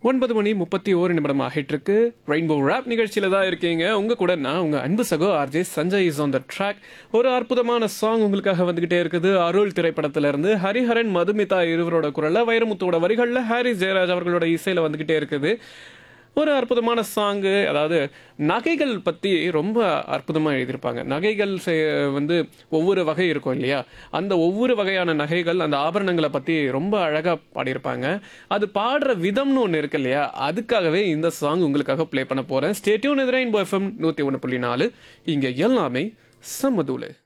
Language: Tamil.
ஒன்பது மணி முப்பத்தி ஓரு நிமிடம் ஆகிட்டு இருக்கு ரெயின்போ ரேப் நிகழ்ச்சியில தான் இருக்கீங்க உங்க கூட நான் உங்க அன்பு சகோ RJ Sanjay is on the track ஒரு அற்புதமான சாங் உங்களுக்காக வந்துகிட்டே இருக்குது அருள் திரைப்படத்துல இருந்து ஹரிஹரன் மதுமிதா இருவரோட குரல்ல வைரமுத்துவோட வரிகள்ல ஹாரி ஜெயராஜ் அவர்களோட இசையில வந்துகிட்டே இருக்குது ஒரு அற்புதமான சாங்கு அதாவது நகைகள் பற்றி ரொம்ப அற்புதமாக எழுதியிருப்பாங்க நகைகள் செ- வந்து ஒவ்வொரு வகை இருக்கும் இல்லையா அந்த ஒவ்வொரு வகையான நகைகள் அந்த ஆபரணங்களை பற்றி ரொம்ப அழகாக பாடியிருப்பாங்க அது பாடுற விதம்னு ஒன்று இருக்கு இல்லையா அதுக்காகவே இந்த சாங் உங்களுக்காக ப்ளே பண்ண போகிறேன் ஸ்டேட்யூன் எதிராக எஃப்எம் நூற்றி ஒன்று புள்ளி நாலு இங்கே எல்லாமே சம்மதூளு